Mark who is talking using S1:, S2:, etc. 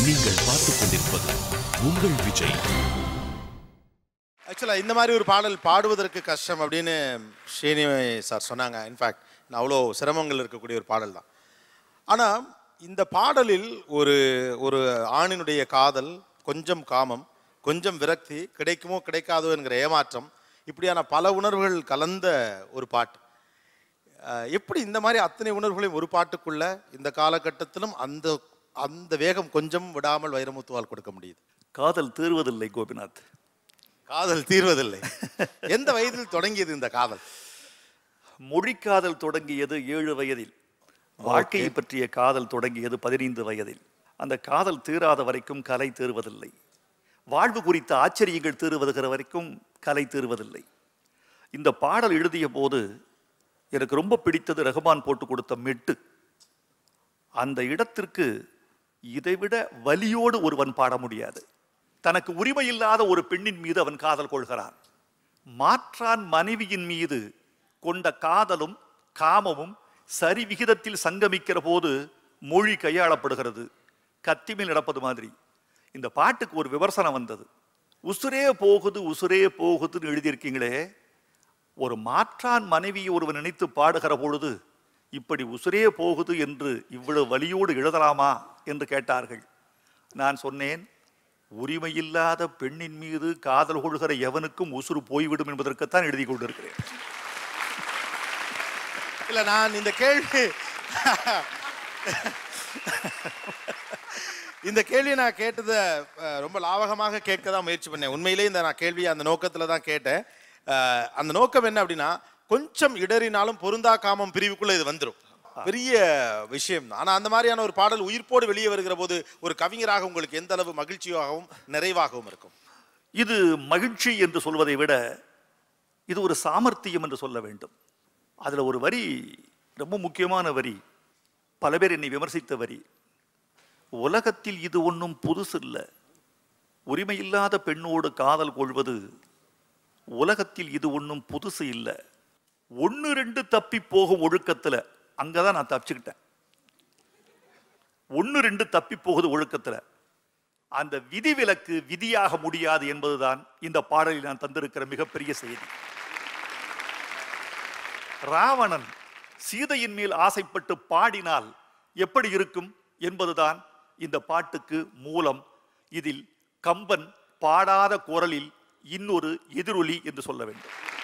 S1: நீங்கள் பார்த்துக் கொண்டிருப்பது உங்கள் விஜய்
S2: ஆக்சுவலாக இந்த மாதிரி ஒரு பாடல் பாடுவதற்கு கஷ்டம் அப்படின்னு ஸ்ரீனி சார் சொன்னாங்க இன்ஃபேக்ட் அவ்வளோ சிரமங்கள் இருக்கக்கூடிய ஒரு பாடல் தான் ஆனால் இந்த பாடலில் ஒரு ஒரு ஆணினுடைய காதல் கொஞ்சம் காமம் கொஞ்சம் விரக்தி கிடைக்குமோ கிடைக்காதோ என்கிற ஏமாற்றம் இப்படியான பல உணர்வுகள் கலந்த ஒரு பாட்டு அஹ், எப்படி இந்த மாதிரி அத்தனை உணர்வுகளையும் ஒரு பாட்டுக்குள்ள இந்த காலகட்டத்திலும் அந்த அந்த வேகம் கொஞ்சம் விடாமல் வைரமுத்துவால் கொடுக்க முடியுது
S3: காதல் தீர்வதில்லை கோபிநாத்
S2: காதல் தீர்வதில்லை எந்த வயதில் தொடங்கியது இந்த காதல்
S3: மொழிக்காதல் தொடங்கியது ஏழு வயதில் வாழ்க்கையை பற்றிய காதல் தொடங்கியது பதினைந்து வயதில் அந்த காதல் தீராத வரைக்கும் கலை தீர்வதில்லை வாழ்வு குறித்த ஆச்சரியங்கள் தீர்வதுகிற வரைக்கும் கலை தீர்வதில்லை இந்த பாடல் எழுதிய போது எனக்கு ரொம்ப பிடித்தது ரஹ்மான் போட்டு கொடுத்த மெட்டு அந்த இடத்திற்கு இதைவிட வலியோடு ஒருவன் பாட முடியாது தனக்கு உரிமை இல்லாத ஒரு பெண்ணின் மீது அவன் காதல் கொள்கிறான் மாற்றான் மனைவியின் மீது கொண்ட காதலும் காமமும் சரி விகிதத்தில் சங்கமிக்கிற போது மொழி கையாளப்படுகிறது கத்திமேல் நடப்பது மாதிரி இந்த பாட்டுக்கு ஒரு விமர்சனம் வந்தது உசுரே போகுது உசுரே போகுதுன்னு எழுதியிருக்கீங்களே ஒரு மாற்றான் மனைவியை ஒருவன் நினைத்து பாடுகிற பொழுது இப்படி உசுரே போகுது என்று இவ்வளவு வலியோடு எழுதலாமா என்று கேட்டார்கள் நான் சொன்னேன் உரிமையில்லாத பெண்ணின் மீது காதல் கொள்கிற எவனுக்கும் உசுறு போய்விடும் என்பதற்குத்தான் எழுதி கொண்டிருக்கிறேன்
S2: இல்ல நான் இந்த கேள்வி இந்த கேள்வியை நான் கேட்டதை அஹ், ரொம்ப லாவகமாக கேட்க தான் முயற்சி பண்ணேன் உண்மையிலேயே இந்த நான் கேள்வியை அந்த நோக்கத்துல தான் கேட்டேன் அஹ், அந்த நோக்கம் என்ன அப்படின்னா கொஞ்சம் இடறினாலும் பொருந்தா காமம் பிரிவுக்குள்ள இது வந்துரும் பெரிய விஷயம் தான் ஆனா அந்த மாதிரியான ஒரு பாடல் உயிர்ப்போடு வெளியே வருகிற போது ஒரு கவிஞராக உங்களுக்கு எந்த அளவு மகிழ்ச்சியாகவும் நிறைவாகவும் இருக்கும்
S3: இது மகிழ்ச்சி என்று சொல்வதை விட இது ஒரு சாமர்த்தியம் என்று சொல்ல வேண்டும் அதுல ஒரு வரி ரொம்ப முக்கியமான வரி பல பேர் என்னை விமர்சித்த வரி உலகத்தில் இது ஒன்றும் புதுசு இல்லை உரிமையில்லாத பெண்ணோடு காதல் கொள்வது உலகத்தில் இது ஒன்றும் புதுசு இல்லை ஒன்று ரெண்டு தப்பி போகும் ஒழுக்கத்துல அங்கதான் நான் தப்பிச்சுக்கிட்டேன் ஒன்று ரெண்டு தப்பி போகுது ஒழுக்கத்துல அந்த விதிவிலக்கு விதியாக முடியாது என்பதுதான் இந்த பாடலில் நான் தந்திருக்கிற மிகப்பெரிய செய்தி ராவணன் சீதையின் மேல் ஆசைப்பட்டு பாடினால் எப்படி இருக்கும் என்பதுதான் இந்த பாட்டுக்கு மூலம் இதில் கம்பன் பாடாத குரலில் இன்னொரு எதிரொலி என்று சொல்ல வேண்டும்